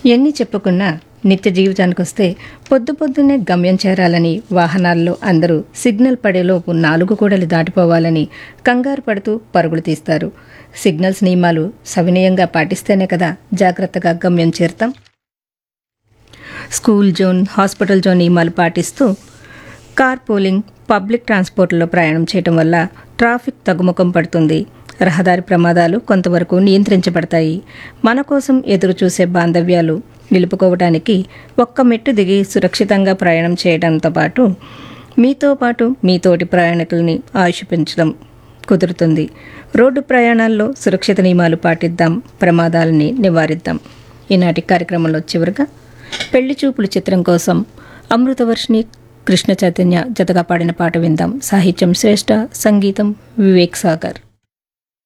ఎన్ని చెప్పుకున్నా నిత్య జీవితానికి వస్తే పొద్దు పొద్దున్నే గమ్యం చేరాలని వాహనాల్లో అందరూ సిగ్నల్ పడేలోపు నాలుగు కూడలి దాటిపోవాలని కంగారు పడుతూ పరుగులు తీస్తారు సిగ్నల్స్ నియమాలు సవినయంగా పాటిస్తేనే కదా జాగ్రత్తగా గమ్యం చేరుతాం స్కూల్ జోన్ హాస్పిటల్ జోన్ నియమాలు పాటిస్తూ కార్ పూలింగ్ పబ్లిక్ ట్రాన్స్పోర్ట్లో ప్రయాణం చేయటం వల్ల ట్రాఫిక్ తగ్గుముఖం పడుతుంది రహదారి ప్రమాదాలు కొంతవరకు నియంత్రించబడతాయి మన కోసం ఎదురు చూసే బాంధవ్యాలు నిలుపుకోవడానికి ఒక్క మెట్టు దిగి సురక్షితంగా ప్రయాణం చేయడంతో పాటు మీతో పాటు మీ తోటి ప్రయాణికుల్ని ఆయుష్ పెంచడం కుదురుతుంది రోడ్డు ప్రయాణాల్లో సురక్షిత నియమాలు పాటిద్దాం ప్రమాదాలని నివారిద్దాం ఈనాటి కార్యక్రమంలో చివరిగా పెళ్లి చూపులు చిత్రం కోసం అమృతవర్షిణి కృష్ణ చైతన్య జతగా పాడిన పాట విందాం సాహిత్యం శ్రేష్ఠ సంగీతం వివేక్ సాగర్